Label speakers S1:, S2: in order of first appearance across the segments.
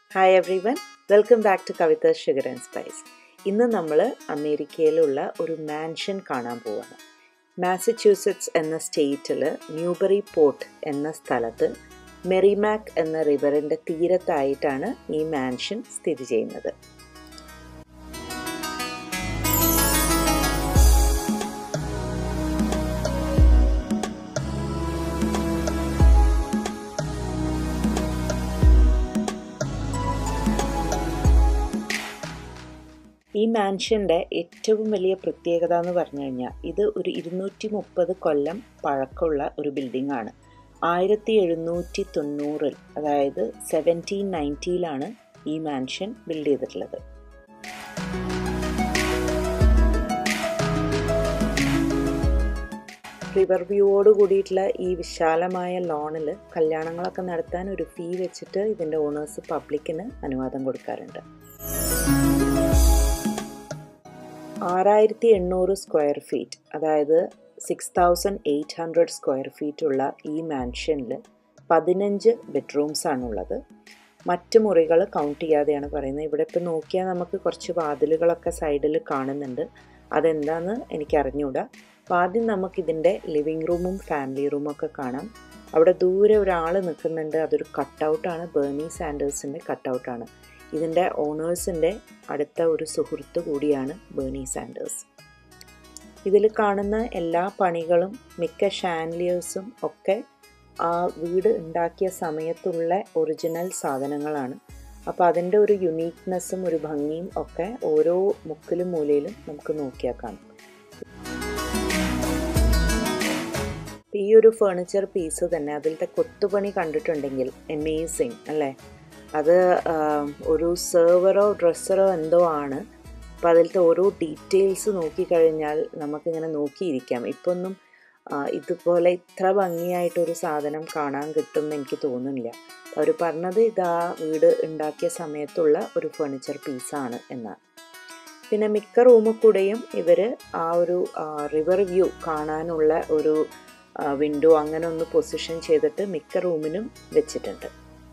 S1: hi everyone welcome back to Kavitha sugar and spice ഇന്ന് നമ്മൾ അമേരിക്കയിലുള്ള ഒരു മാൻഷൻ കാണാൻ പോവാണ് മാസച്യൂസറ്റ്സ് എന്ന സ്റ്റേറ്റിൽ ന്യൂബറി പോർട്ട് എന്ന സ്ഥലത്ത് മെറിമാക് എന്ന റിവറിൻ്റെ തീരത്തായിട്ടാണ് ഈ മാൻഷൻ സ്ഥിതി ചെയ്യുന്നത് ഈ മാൻഷൻ്റെ ഏറ്റവും വലിയ പ്രത്യേകത എന്ന് പറഞ്ഞു കഴിഞ്ഞാൽ ഇത് ഒരു ഇരുന്നൂറ്റി മുപ്പത് കൊല്ലം പഴക്കമുള്ള ഒരു ബിൽഡിംഗ് ആണ് ആയിരത്തി എഴുന്നൂറ്റി തൊണ്ണൂറിൽ അതായത് സെവൻറ്റീൻ നയൻറ്റിയിലാണ് ഈ മാൻഷൻ ബിൽഡ് ചെയ്തിട്ടുള്ളത് റിവർ വ്യൂവോട് കൂടിയിട്ടുള്ള ഈ വിശാലമായ ലോണിൽ കല്യാണങ്ങളൊക്കെ നടത്താൻ ഒരു ഫീ വെച്ചിട്ട് ഇതിൻ്റെ ഓണേഴ്സ് പബ്ലിക്കിന് അനുവാദം കൊടുക്കാറുണ്ട് ആറായിരത്തി എണ്ണൂറ് സ്ക്വയർ ഫീറ്റ് അതായത് six thousand eight hundred square feet ഉള്ള ഈ മാൻഷനിൽ പതിനഞ്ച് ബെഡ്റൂംസ് ആണുള്ളത് മറ്റ് മുറികൾ കൗണ്ട് ചെയ്യാതെയാണ് പറയുന്നത് ഇവിടെ ഇപ്പോൾ നോക്കിയാൽ നമുക്ക് കുറച്ച് വാതിലുകളൊക്കെ സൈഡിൽ കാണുന്നുണ്ട് അതെന്താണെന്ന് എനിക്ക് അറിഞ്ഞൂടാ അപ്പോൾ ആദ്യം നമുക്കിതിൻ്റെ ലിവിങ് റൂമും ഫാമിലി റൂമും ഒക്കെ കാണാം അവിടെ ദൂരെ ഒരാൾ നിൽക്കുന്നുണ്ട് അതൊരു കട്ടൗട്ടാണ് ബേർണി സാൻഡേഴ്സിൻ്റെ കട്ടൗട്ടാണ് ഇതിൻ്റെ ഓണേഴ്സിൻ്റെ അടുത്ത ഒരു സുഹൃത്ത് കൂടിയാണ് ബേണി സാൻഡേഴ്സ് ഇതിൽ കാണുന്ന എല്ലാ പണികളും മിക്ക ഷാൻലിയേഴ്സും ഒക്കെ ആ വീട് ഉണ്ടാക്കിയ സമയത്തുള്ള ഒറിജിനൽ സാധനങ്ങളാണ് അപ്പോൾ അതിൻ്റെ ഒരു യുണീക്നെസ്സും ഒരു ഭംഗിയും ഒക്കെ ഓരോ മുക്കിലും മൂലയിലും നമുക്ക് നോക്കിയാൽ കാണാം ഈ ഒരു ഫേർണിച്ചർ പീസ് തന്നെ അതിലത്തെ കൊത്തുപണി കണ്ടിട്ടുണ്ടെങ്കിൽ അമേസിങ് അല്ലേ അത് ഒരു സെർവറോ ഡ്രസ്സറോ എന്തോ ആണ് അപ്പോൾ അതിലത്തെ ഓരോ ഡീറ്റെയിൽസ് നോക്കിക്കഴിഞ്ഞാൽ നമുക്കിങ്ങനെ നോക്കിയിരിക്കാം ഇപ്പോൾ ഒന്നും ഇതുപോലെ ഇത്ര ഭംഗിയായിട്ടൊരു സാധനം കാണാൻ കിട്ടുമെന്ന് എനിക്ക് തോന്നുന്നില്ല അവർ പറഞ്ഞത് ഇതാ വീട് ഉണ്ടാക്കിയ സമയത്തുള്ള ഒരു ഫർണിച്ചർ പീസാണ് എന്നാണ് പിന്നെ മിക്ക റൂമിൽ കൂടെയും ഇവർ ആ ഒരു റിവർ വ്യൂ കാണാനുള്ള ഒരു വിൻഡോ അങ്ങനെ ഒന്ന് പൊസിഷൻ ചെയ്തിട്ട് മിക്ക റൂമിനും വെച്ചിട്ടുണ്ട്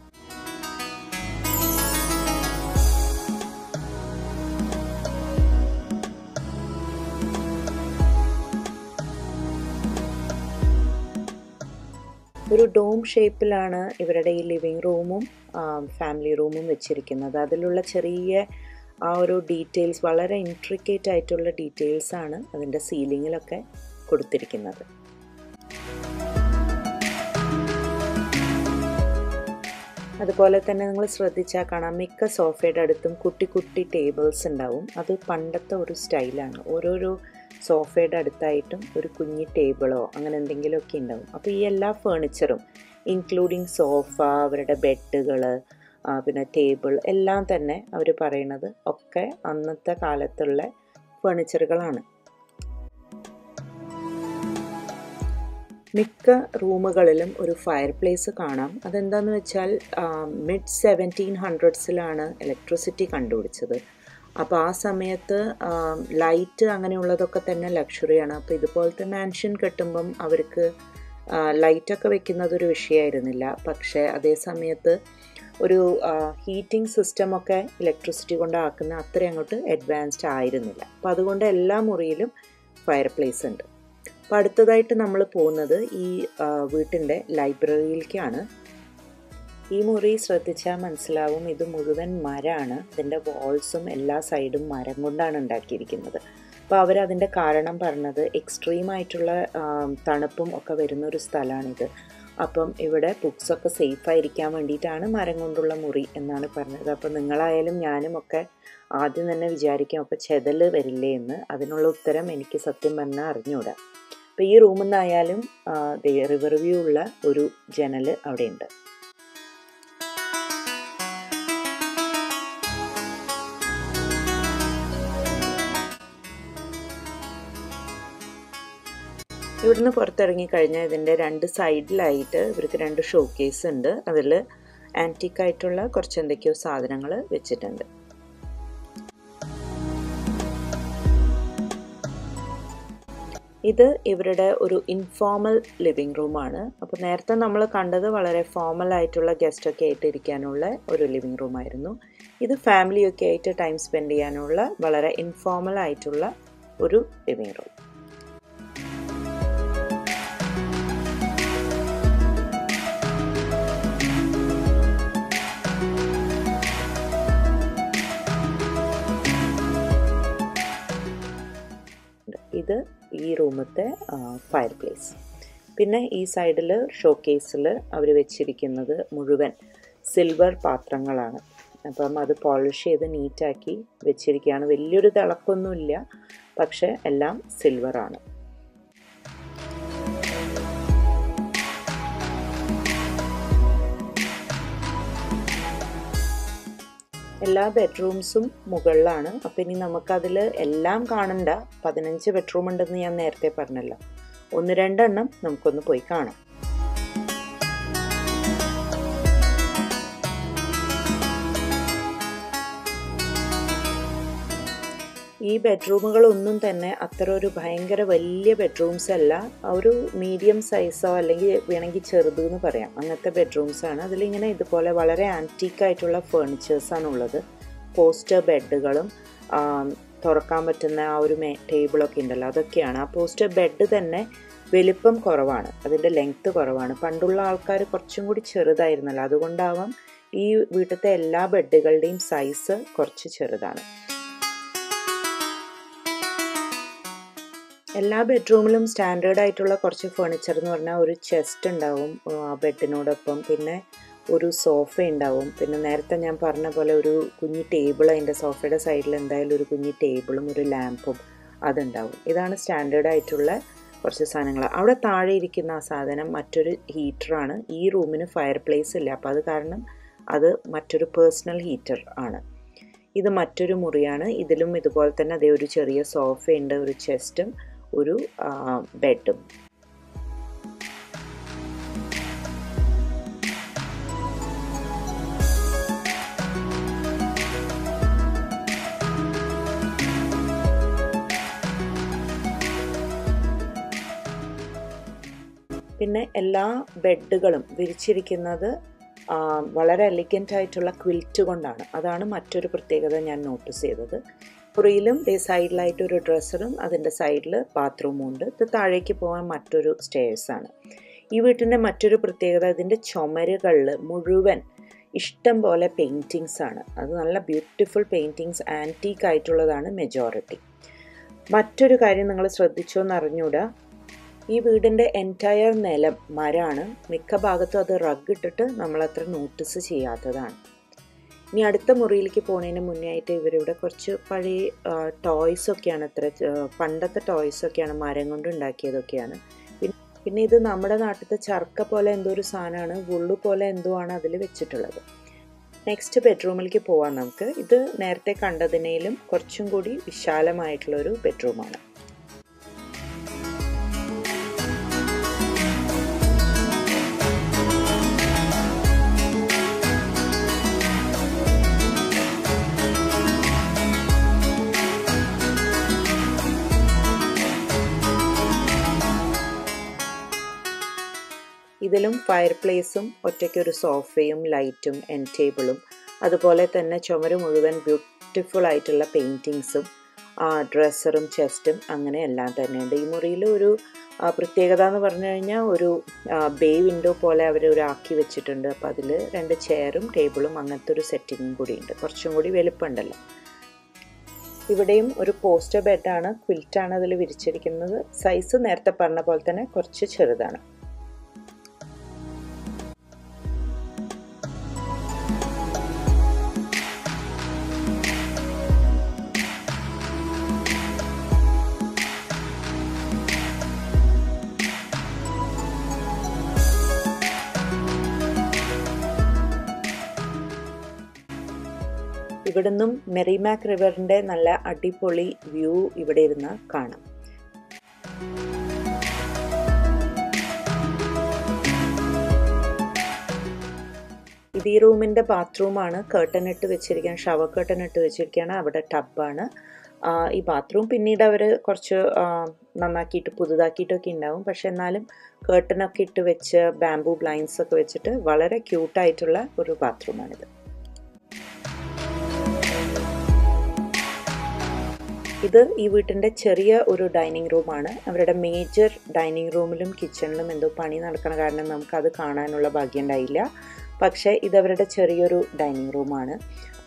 S1: ഒരു ഡോം ഷേപ്പിലാണ് ഇവരുടെ ഈ ലിവിങ് റൂമും ഫാമിലി റൂമും വെച്ചിരിക്കുന്നത് അതിലുള്ള ചെറിയ ആ ഒരു ഡീറ്റെയിൽസ് വളരെ ഇൻട്രിക്കേറ്റ് ആയിട്ടുള്ള ഡീറ്റെയിൽസ് ആണ് അതിൻ്റെ സീലിങ്ങിലൊക്കെ കൊടുത്തിരിക്കുന്നത് അതുപോലെ തന്നെ നിങ്ങൾ ശ്രദ്ധിച്ചാൽ കാണാം മിക്ക സോഫയുടെ അടുത്തും കുട്ടി കുട്ടി ടേബിൾസ് ഉണ്ടാവും അത് പണ്ടത്തെ ഒരു സ്റ്റൈലാണ് ഓരോരോ സോഫയുടെ അടുത്തായിട്ടും ഒരു കുഞ്ഞി ടേബിളോ അങ്ങനെ എന്തെങ്കിലുമൊക്കെ ഉണ്ടാവും അപ്പോൾ ഈ എല്ലാ ഫേണിച്ചറും ഇൻക്ലൂഡിങ് സോഫ അവരുടെ ബെഡുകൾ പിന്നെ ടേബിൾ എല്ലാം തന്നെ അവർ പറയണത് ഒക്കെ അന്നത്തെ കാലത്തുള്ള ഫേണിച്ചറുകളാണ് മിക്ക റൂമുകളിലും ഒരു ഫയർ പ്ലേസ് കാണാം അതെന്താന്ന് വെച്ചാൽ മിഡ് സെവൻറ്റീൻ ഹൺഡ്രഡ്സിലാണ് ഇലക്ട്രിസിറ്റി കണ്ടുപിടിച്ചത് അപ്പോൾ ആ സമയത്ത് ലൈറ്റ് അങ്ങനെയുള്ളതൊക്കെ തന്നെ ലക്ഷറിയാണ് അപ്പോൾ ഇതുപോലത്തെ മാൻഷൻ കെട്ടുമ്പം അവർക്ക് ലൈറ്റൊക്കെ വെക്കുന്നത് ഒരു വിഷയമായിരുന്നില്ല പക്ഷേ അതേ സമയത്ത് ഒരു ഹീറ്റിംഗ് സിസ്റ്റമൊക്കെ ഇലക്ട്രിസിറ്റി കൊണ്ടാക്കുന്ന അത്രയും അങ്ങോട്ട് അഡ്വാൻസ്ഡ് ആയിരുന്നില്ല അപ്പോൾ അതുകൊണ്ട് എല്ലാ മുറിയിലും ഫയർ പ്ലേസ് ഉണ്ട് അപ്പോൾ അടുത്തതായിട്ട് നമ്മൾ പോകുന്നത് ഈ വീട്ടിൻ്റെ ലൈബ്രറിയിലേക്കാണ് ഈ മുറി ശ്രദ്ധിച്ചാൽ മനസ്സിലാവും ഇത് മുഴുവൻ മരമാണ് ഇതിൻ്റെ വാൾസും എല്ലാ സൈഡും മരം കൊണ്ടാണ് ഉണ്ടാക്കിയിരിക്കുന്നത് അപ്പോൾ അവരതിൻ്റെ കാരണം പറഞ്ഞത് എക്സ്ട്രീം ആയിട്ടുള്ള തണുപ്പും ഒക്കെ വരുന്ന ഒരു സ്ഥലമാണിത് അപ്പം ഇവിടെ ബുക്സൊക്കെ സേഫ് ആയിരിക്കാൻ വേണ്ടിയിട്ടാണ് മരം കൊണ്ടുള്ള മുറി എന്നാണ് പറഞ്ഞത് അപ്പോൾ നിങ്ങളായാലും ഞാനും ഒക്കെ ആദ്യം തന്നെ വിചാരിക്കും അപ്പോൾ ചെതൽ വരില്ലേ എന്ന് അതിനുള്ള ഉത്തരം എനിക്ക് സത്യം പറഞ്ഞാൽ അറിഞ്ഞൂടാ അപ്പോൾ ഈ റൂമിൽ നിന്നായാലും റിവർ വ്യൂ ഉള്ള ഒരു ജനൽ അവിടെയുണ്ട് ഇവിടുന്ന് പുറത്തിറങ്ങി കഴിഞ്ഞാൽ ഇതിൻ്റെ രണ്ട് സൈഡിലായിട്ട് ഇവർക്ക് രണ്ട് ഷോ കേസ് ഉണ്ട് അതിൽ ആൻറ്റിക് ആയിട്ടുള്ള കുറച്ച് എന്തൊക്കെയോ സാധനങ്ങൾ വെച്ചിട്ടുണ്ട് ഇത് ഇവരുടെ ഒരു ഇൻഫോർമൽ ലിവിങ് റൂമാണ് അപ്പോൾ നേരത്തെ നമ്മൾ കണ്ടത് വളരെ ഫോർമൽ ആയിട്ടുള്ള ഗസ്റ്റൊക്കെ ആയിട്ട് ഇരിക്കാനുള്ള ഒരു ലിവിങ് റൂമായിരുന്നു ഇത് ഫാമിലിയൊക്കെ ആയിട്ട് ടൈം സ്പെൻഡ് ചെയ്യാനുള്ള വളരെ ഇൻഫോർമൽ ആയിട്ടുള്ള ഒരു ലിവിങ് റൂം ഇത് ഈ റൂമത്തെ ഫയർ പ്ലേസ് പിന്നെ ഈ സൈഡിൽ ഷോ കേസിൽ അവർ വെച്ചിരിക്കുന്നത് മുഴുവൻ സിൽവർ പാത്രങ്ങളാണ് അപ്പം അത് പോളിഷ് ചെയ്ത് നീറ്റാക്കി വെച്ചിരിക്കുകയാണ് വലിയൊരു തിളക്കൊന്നുമില്ല പക്ഷേ എല്ലാം സിൽവറാണ് എല്ലാ ബെഡ്റൂംസും മുകളിലാണ് അപ്പം ഇനി നമുക്കതിൽ എല്ലാം കാണണ്ട പതിനഞ്ച് ബെഡ്റൂം ഉണ്ടെന്ന് ഞാൻ നേരത്തെ പറഞ്ഞല്ലോ ഒന്ന് രണ്ടെണ്ണം നമുക്കൊന്ന് പോയി കാണാം ഈ ബെഡ്റൂമുകളൊന്നും തന്നെ അത്ര ഒരു ഭയങ്കര വലിയ ബെഡ്റൂംസ് അല്ല ഒരു മീഡിയം സൈസോ അല്ലെങ്കിൽ വേണമെങ്കിൽ ചെറുത് എന്ന് പറയാം അങ്ങനത്തെ ബെഡ്റൂംസ് ആണ് അതിലിങ്ങനെ ഇതുപോലെ വളരെ ആൻറ്റീക്കായിട്ടുള്ള ഫേർണിച്ചേഴ്സാണ് ഉള്ളത് പോസ്റ്റർ ബെഡുകളും തുറക്കാൻ പറ്റുന്ന ആ ഒരു മേ ടേബിളൊക്കെ ഉണ്ടല്ലോ അതൊക്കെയാണ് ആ പോസ്റ്റർ ബെഡ് തന്നെ വലിപ്പം കുറവാണ് അതിൻ്റെ ലെങ്ത്ത് കുറവാണ് പണ്ടുള്ള ആൾക്കാർ കുറച്ചും കൂടി ചെറുതായിരുന്നല്ലോ അതുകൊണ്ടാവാം ഈ വീട്ടിലത്തെ എല്ലാ ബെഡുകളുടെയും സൈസ് കുറച്ച് ചെറുതാണ് എല്ലാ ബെഡ്റൂമിലും സ്റ്റാൻഡേർഡ് ആയിട്ടുള്ള കുറച്ച് ഫേണിച്ചർ എന്ന് പറഞ്ഞാൽ ഒരു ചെസ്റ്റ് ഉണ്ടാവും ആ ബെഡിനോടൊപ്പം പിന്നെ ഒരു സോഫ ഉണ്ടാവും പിന്നെ നേരത്തെ ഞാൻ പറഞ്ഞ പോലെ ഒരു കുഞ്ഞി ടേബിൾ അതിൻ്റെ സോഫയുടെ സൈഡിൽ എന്തായാലും ഒരു കുഞ്ഞി ടേബിളും ഒരു ലാമ്പും അതുണ്ടാവും ഇതാണ് സ്റ്റാൻഡേർഡ് ആയിട്ടുള്ള കുറച്ച് സാധനങ്ങൾ അവിടെ താഴെ ഇരിക്കുന്ന ആ സാധനം മറ്റൊരു ഹീറ്ററാണ് ഈ റൂമിന് ഫയർ പ്ലേസ് ഇല്ല അപ്പോൾ അത് കാരണം അത് മറ്റൊരു പേഴ്സണൽ ഹീറ്റർ ആണ് ഇത് മറ്റൊരു മുറിയാണ് ഇതിലും ഇതുപോലെ തന്നെ അതേ ഒരു ചെറിയ സോഫയുണ്ട് ഒരു ചെസ്റ്റും ഒരു ബെഡും പിന്നെ എല്ലാ ബെഡുകളും വിരിച്ചിരിക്കുന്നത് വളരെ എലിഗൻ്റ് ആയിട്ടുള്ള ക്വിൽറ്റ് കൊണ്ടാണ് അതാണ് മറ്റൊരു പ്രത്യേകത ഞാൻ നോട്ടീസ് ചെയ്തത് മുറിയിലും ഈ സൈഡിലായിട്ട് ഒരു ഡ്രസ്സറും അതിൻ്റെ സൈഡിൽ ബാത്റൂമും ഉണ്ട് ഇത് താഴേക്ക് പോകാൻ മറ്റൊരു സ്റ്റേഴ്സാണ് ഈ വീട്ടിൻ്റെ മറ്റൊരു പ്രത്യേകത ഇതിൻ്റെ ചുമരുകളിൽ മുഴുവൻ ഇഷ്ടം പോലെ പെയിൻറ്റിങ്സ് ആണ് അത് നല്ല ബ്യൂട്ടിഫുൾ പെയിൻറ്റിങ്സ് ആൻറ്റീക്ക് ആയിട്ടുള്ളതാണ് മെജോറിറ്റി മറ്റൊരു കാര്യം നിങ്ങൾ ശ്രദ്ധിച്ചോ എന്ന് അറിഞ്ഞൂടാ ഈ വീടിൻ്റെ എൻറ്റയർ നിലം മരമാണ് മിക്ക ഭാഗത്തും അത് റഗ് ഇട്ടിട്ട് നമ്മളത്ര നോട്ടീസ് ചെയ്യാത്തതാണ് ഇനി അടുത്ത മുറിയിലേക്ക് പോകുന്നതിന് മുന്നേ ആയിട്ട് ഇവരിവിടെ കുറച്ച് പഴയ ടോയ്സ് ഒക്കെയാണ് ഇത്ര പണ്ടത്തെ ടോയ്സ് ഒക്കെയാണ് മരം കൊണ്ട് ഉണ്ടാക്കിയതൊക്കെയാണ് പിന്നെ ഇത് നമ്മുടെ നാട്ടിലത്തെ ചർക്ക പോലെ എന്തോ ഒരു സാധനമാണ് വുള്ളു പോലെ എന്തോ ആണ് അതിൽ വെച്ചിട്ടുള്ളത് നെക്സ്റ്റ് ബെഡ്റൂമിലേക്ക് പോവാം നമുക്ക് ഇത് നേരത്തെ കണ്ടതിനേലും കുറച്ചും കൂടി വിശാലമായിട്ടുള്ള ഒരു ബെഡ്റൂമാണ് ഇതിലും ഫയർ പ്ലേസും ഒറ്റയ്ക്കൊരു സോഫയും ലൈറ്റും എൻ ടേബിളും അതുപോലെ തന്നെ ചുമര് മുഴുവൻ ബ്യൂട്ടിഫുൾ ആയിട്ടുള്ള പെയിൻറ്റിങ്സും ഡ്രസ്സറും ചെസ്റ്റും അങ്ങനെ എല്ലാം തന്നെയുണ്ട് ഈ മുറിയിൽ ഒരു പ്രത്യേകത എന്ന് പറഞ്ഞു കഴിഞ്ഞാൽ ഒരു ബേ വിൻഡോ പോലെ അവർ ഒരു ആക്കി വെച്ചിട്ടുണ്ട് അപ്പോൾ അതിൽ രണ്ട് ചെയറും ടേബിളും അങ്ങനത്തെ ഒരു സെറ്റിങ്ങും കൂടി ഉണ്ട് കുറച്ചും കൂടി വലുപ്പമുണ്ടല്ലോ ഇവിടെയും ഒരു പോസ്റ്റർ ബെഡാണ് ക്വിൽറ്റാണ് അതിൽ വിരിച്ചിരിക്കുന്നത് സൈസ് നേരത്തെ പറഞ്ഞ പോലെ തന്നെ കുറച്ച് ചെറുതാണ് ഇവിടുന്നും മെറിമാക് റിവറിൻ്റെ നല്ല അടിപൊളി വ്യൂ ഇവിടെ ഇരുന്ന് കാണാം ഇത് ഈ റൂമിൻ്റെ ബാത്റൂമാണ് കേട്ടൺ ഇട്ട് വെച്ചിരിക്കുകയാണ് ഷവർ കേട്ടൺ ഇട്ട് വെച്ചിരിക്കുകയാണ് അവിടെ ടബാണ് ഈ ബാത്റൂം പിന്നീട് അവർ കുറച്ച് നന്നാക്കിയിട്ട് പുതുതാക്കിയിട്ടൊക്കെ ഉണ്ടാവും പക്ഷെ എന്നാലും കേട്ടനൊക്കെ ഇട്ട് വെച്ച് ബാംബു ബ്ലൈൻഡ്സ് ഒക്കെ വെച്ചിട്ട് വളരെ ക്യൂട്ടായിട്ടുള്ള ഒരു ബാത്റൂമാണിത് ഇത് ഈ വീട്ടിൻ്റെ ചെറിയ ഒരു ഡൈനിങ് റൂമാണ് അവരുടെ മേജർ ഡൈനിങ് റൂമിലും കിച്ചണിലും എന്തോ പണി നടക്കണ കാരണം നമുക്കത് കാണാനുള്ള ഭാഗ്യം ഉണ്ടായില്ല പക്ഷേ ഇതവരുടെ ചെറിയൊരു ഡൈനിങ് റൂമാണ്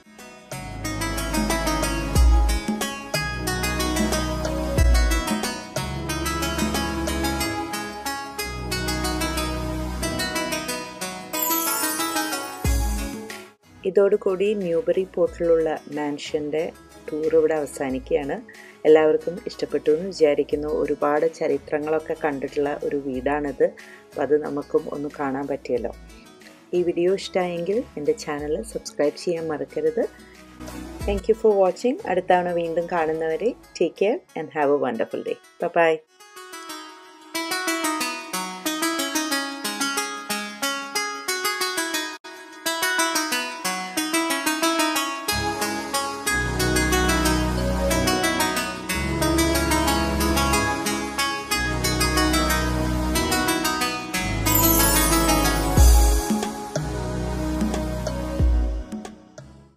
S1: ഇതോടുകൂടി ന്യൂബറി പോർട്ടിലുള്ള മാൻഷൻ്റെ ടൂർ ഇവിടെ അവസാനിക്കുകയാണ് എല്ലാവർക്കും ഇഷ്ടപ്പെട്ടു എന്ന് വിചാരിക്കുന്നു ഒരുപാട് ചരിത്രങ്ങളൊക്കെ കണ്ടിട്ടുള്ള ഒരു വീടാണിത് അപ്പോൾ അത് നമുക്കും ഒന്ന് കാണാൻ പറ്റിയല്ലോ ഈ വീഡിയോ ഇഷ്ടമായെങ്കിൽ എൻ്റെ ചാനൽ സബ്സ്ക്രൈബ് ചെയ്യാൻ മറക്കരുത് താങ്ക് യു ഫോർ വാച്ചിങ് അടുത്ത തവണ വീണ്ടും കാണുന്നവരെ take care and have a wonderful day by